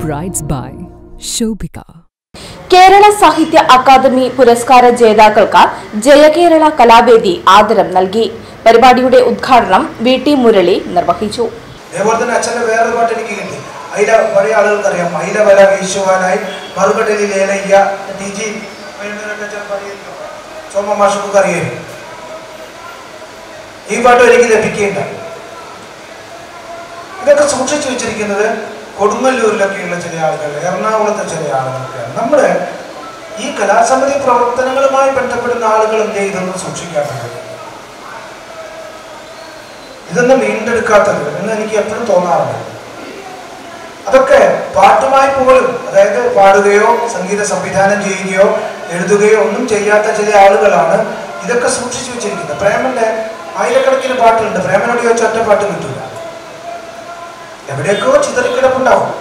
Brides by Shobika. Kerala സാഹിത്യ academy പുരസ്കാര ജേതാക്കൾക്ക് ജയകേരള കലാവേദി ആദരം നൽകി പരിപാടിയുടെ ഉദ്ഘാടനം വി ടി മുരളി നിർവഹിച്ചു അതേപോലെ തന്നെ അച്ഛൻ്റെ വേറൊരു പാട്ട് എനിക്ക് കിട്ടി അയില പഴയ ആളുകൾക്ക് അറിയാം അയില വല വീശുവാനായി മറുകടലിൽ ഏലയ്യ ടി ജി സോമ മാഷൊക്കെ അറിയാം ഈ പാട്ട് എനിക്ക് ലഭിക്കുകയുണ്ടായി ഇതൊക്കെ സൂക്ഷിച്ചു വെച്ചിരിക്കുന്നത് കൊടുങ്ങല്ലൂരിലൊക്കെയുള്ള ചില ആളുകൾ എറണാകുളത്തെ ചില ആളുകളൊക്കെയാണ് നമ്മുടെ ഈ കലാസമിതി പ്രവർത്തനങ്ങളുമായി ബന്ധപ്പെടുന്ന ആളുകൾ എന്ത് ഇതൊന്നും സൂക്ഷിക്കാറുണ്ട് ഇതൊന്നും വീണ്ടെടുക്കാത്തത് എന്ന് എനിക്ക് എപ്പോഴും തോന്നാറുണ്ട് അതൊക്കെ പാട്ടുമായി പോലും അതായത് പാടുകയോ സംഗീത സംവിധാനം ചെയ്യുകയോ എഴുതുകയോ ഒന്നും ചെയ്യാത്ത ചില ആളുകളാണ് ഇതൊക്കെ സൂക്ഷിച്ചു വെച്ചിരിക്കുന്നത് പ്രേമന്റെ ആയിരക്കണക്കിന് പാട്ടുകളുണ്ട് പ്രേമനോട് ചോദിച്ച ഒറ്റ പാട്ട് കിട്ടില്ല എവിടെയൊക്കെയോ ചിതറിക്കിടപ്പുണ്ടാവും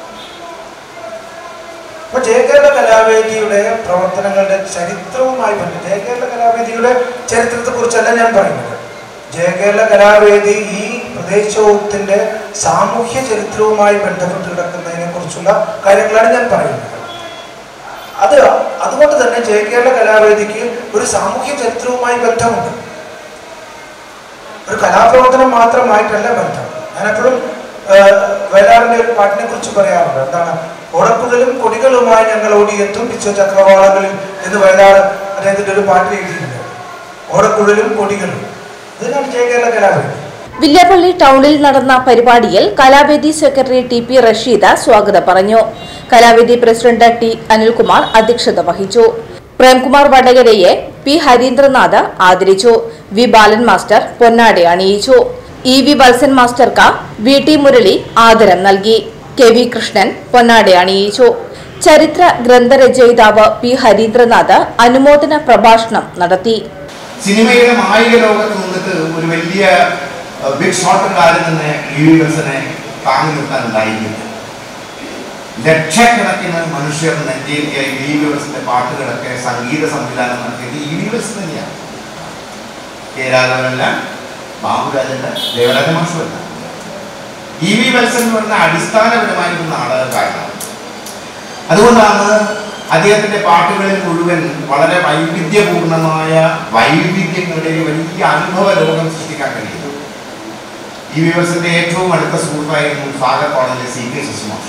അപ്പൊ ജയകേരള കലാവേദിയുടെ പ്രവർത്തനങ്ങളുടെ ചരിത്രവുമായി ബന്ധം ജയകേരള കലാവേദിയുടെ ചരിത്രത്തെ കുറിച്ചല്ല ഞാൻ പറയുന്നത് ജയകേരള കലാവേദി ഈ പ്രദേശത്തിന്റെ സാമൂഹ്യ ചരിത്രവുമായി ബന്ധപ്പെട്ട് കിടക്കുന്നതിനെ കുറിച്ചുള്ള കാര്യങ്ങളാണ് ഞാൻ പറയുന്നത് അത് അതുകൊണ്ട് തന്നെ ജയകേരള കലാവേദിക്ക് ഒരു സാമൂഹ്യ ചരിത്രവുമായി ബന്ധമുണ്ട് ഒരു കലാപ്രവർത്തനം മാത്രമായിട്ടല്ല ബന്ധം ഞാൻ എപ്പോഴും വയലാറിന്റെ ഒരു പാട്ടിനെ കുറിച്ച് പറയാറുണ്ട് എന്താണ് ഓടക്കുഴലും കൊടികളുമായി ഞങ്ങൾ ഓടിയെത്തും പിച്ച ചക്രവാളങ്ങളിൽ എന്ന് വയലാർ അദ്ദേഹത്തിന്റെ ഒരു പാട്ട് എഴുതിയിട്ടുണ്ട് ഓടക്കുഴലും കൊടികളും ഇതിനാണ് ജയകേരള കലാവേദി വില്യാപ്പള്ളി ടൗണിൽ നടന്ന പരിപാടിയിൽ Kalavedi secretary T P Rasheeda സ്വാഗതം പറഞ്ഞു കലാവേദി പ്രസിഡന്റ് ടി അനിൽകുമാർ അധ്യക്ഷത വഹിച്ചു പ്രേംകുമാർ വടകരയെ പി ഹരീന്ദ്രനാഥ് ആദരിച്ചു വി ബാലൻ മാസ്റ്റർ പൊന്നാടി അണിയിച്ചു ഇ വി വത്സൻ മാസ്റ്റർക്ക് വി ടി മുരളി ആദരം നൽകി കെ വി കൃഷ്ണൻ പൊന്നാടി അണിയിച്ചു ചരിത്ര ഗ്രന്ഥരചയിതാവ് പി ഹരീന്ദ്രനാഥ് അനുമോദന പ്രഭാഷണം നടത്തി സിനിമയുടെ മായിക ലോകത്ത് നിന്നിട്ട് ഒരു വലിയ ബിഗ് ഷോട്ടുകാരൻ തന്നെ ഇ വി വിൽസനെ താങ്ങി നിർത്താൻ ഉണ്ടായിരിക്കില്ല ലക്ഷക്കണക്കിന് മനുഷ്യർ നെഞ്ചേറ്റിയ ഇ വി വിൽസന്റെ പാട്ടുകളൊക്കെ സംഗീത സംവിധാനം നടത്തിയത് ഇ വി വിൽസൺ തന്നെയാണ് കെ രാഘവനല്ല ബാബുരാജല്ല ദേവരാജ മാഷുമല്ല ഇ വി വത്സൻ എന്ന് പറഞ്ഞ അടിസ്ഥാനപരമായിട്ട് നാടകക്കാരനാണ് അതുകൊണ്ടാണ് അദ്ദേഹത്തിന്റെ പാട്ടുകളിൽ മുഴുവൻ വളരെ വൈവിധ്യപൂർണമായ വൈവിധ്യങ്ങളുടെ ഒരു വലിയ അനുഭവ ലോകം സൃഷ്ടിക്കാൻ കഴിയുന്നത് ഈ വിവസന്റെ ഏറ്റവും അടുത്ത സുഹൃത്തായിരുന്നു സാഗർ കോളേജിലെ സി കെ ശശിമാഷ്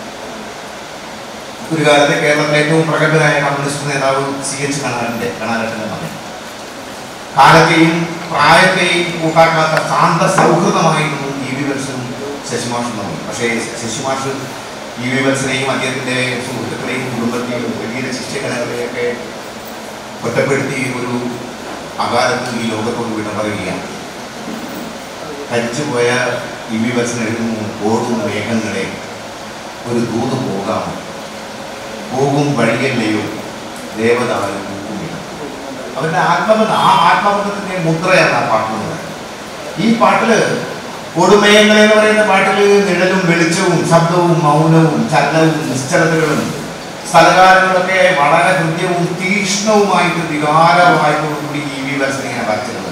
ഒരു കാലത്തെ കേരളത്തിലെ ഏറ്റവും പ്രഗത്ഭനായ കമ്മ്യൂണിസ്റ്റ് നേതാവ് സി എച്ച് കണാരന്റെ കണാരന്റെ മകൻ കാലത്തെയും പ്രായത്തെയും കൂട്ടാക്കാത്ത ശാന്ത സൗഹൃദമായിരുന്നു ഇ വി വത്സനും ശശിമാഷും തമ്മിൽ പക്ഷേ ശശിമാഷ് ഇ വി വത്സനെയും അദ്ദേഹത്തിൻ്റെ സുഹൃത്തുക്കളെയും കുടുംബത്തെയും വലിയ ശിഷ്യഗണങ്ങളെയൊക്കെ ഒറ്റപ്പെടുത്തി ഒരു അകാലത്ത് ഈ ലോകത്തോട് വിട പറയുകയാണ് ധരിച്ചുപോയ ഇ വി വത്സൻ എഴുതുന്നു ഓടും മേഘങ്ങളെ ഒരു ദൂത് പോകാമോ പോകും വഴിയല്ലയോ ദേവതാവിന് പൂക്കുമില്ല അവരുടെ ആത്മബന്ധം ആ ആത്മബന്ധത്തിന്റെ മുദ്രയാണ് ആ പാട്ടിൽ ഈ പാട്ടില് കൊടുമയങ്ങൾ എന്ന് പറയുന്ന പാട്ടിൽ നിഴലും വെളിച്ചവും ശബ്ദവും മൗനവും ചലനവും നിശ്ചലതകളും സ്ഥലകാലങ്ങളൊക്കെ വളരെ ഹൃദ്യവും തീക്ഷ്ണവുമായിട്ട് വികാരവായ്പോടുകൂടി ഈ വി വത്സനെ വരച്ചിരുന്നത്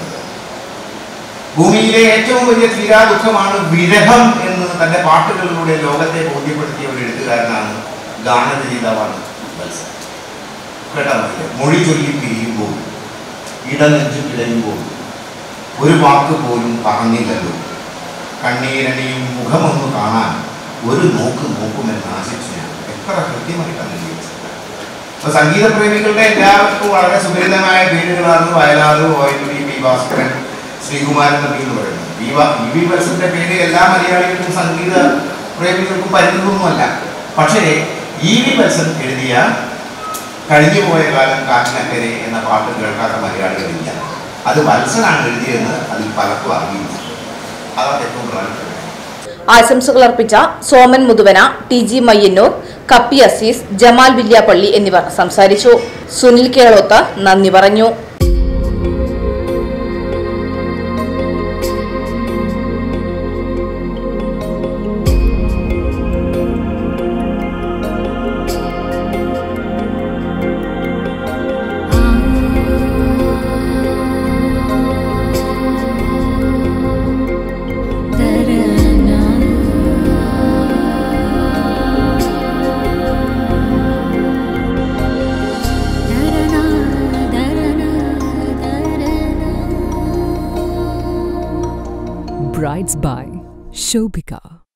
ഭൂമിയിലെ ഏറ്റവും വലിയ തീരാ ദുഃഖമാണ് വിരഹം എന്ന് തന്റെ പാട്ടുകളിലൂടെ ലോകത്തെ ബോധ്യപ്പെടുത്തിയ ഒരു എഴുത്തുകാരനാണ് ഗാനരചയിതാവാണ് വത്സൻ കേട്ടാ മതി മൊഴി ചൊല്ലി പിരിയുമ്പോൾ ഇടനെഞ്ചു കിടയുമ്പോൾ ഒരു വാക്ക് പോലും പറഞ്ഞില്ലല്ലോ കണ്ണീരണിയും മുഖമൊന്ന് കാണാൻ ഒരു നോക്ക് നോക്കുമെന്ന് ആശിച്ചു ഞാൻ എത്ര കൃത്യമായിട്ടാണ് എഴുതി വെച്ചത് അപ്പൊ സംഗീത പ്രേമികളുടെ എല്ലാവർക്കും വളരെ സുപരിതമായ പേരുകളാണ് വയലാറ് ഓയിലുടി പി ഭാസ്കരൻ ശ്രീകുമാരൻ നബി എന്ന് പറയുന്നത് ഈ വ- ഇ വി വത്സന്റെ പേര് എല്ലാ മലയാളികൾക്കും സംഗീത പ്രേമികൾക്കും പരിചിതമൊന്നുമല്ല പക്ഷേ ഇ വി വത്സൻ എഴുതിയ കഴിഞ്ഞുപോയ കാലം കാറ്റിനക്കരെ എന്ന പാട്ട് കേൾക്കാത്ത മലയാളികളില്ല അത് വത്സനാണ് എഴുതിയെന്ന് അതിൽ പലർക്കും അറിയില്ല അതാണ് ഏറ്റവും പ്രധാനപ്പെട്ടത് ആശംസകൾ അർപ്പിച്ച സോമൻ മുതുവന ടി ജി മയ്യന്നൂർ കപ്പി അസീസ് ജമാൽ വില്യാപ്പള്ളി എന്നിവർ സംസാരിച്ചു സുനിൽ കേളോത്ത് നന്ദി പറഞ്ഞു തരന Brides by Shobika.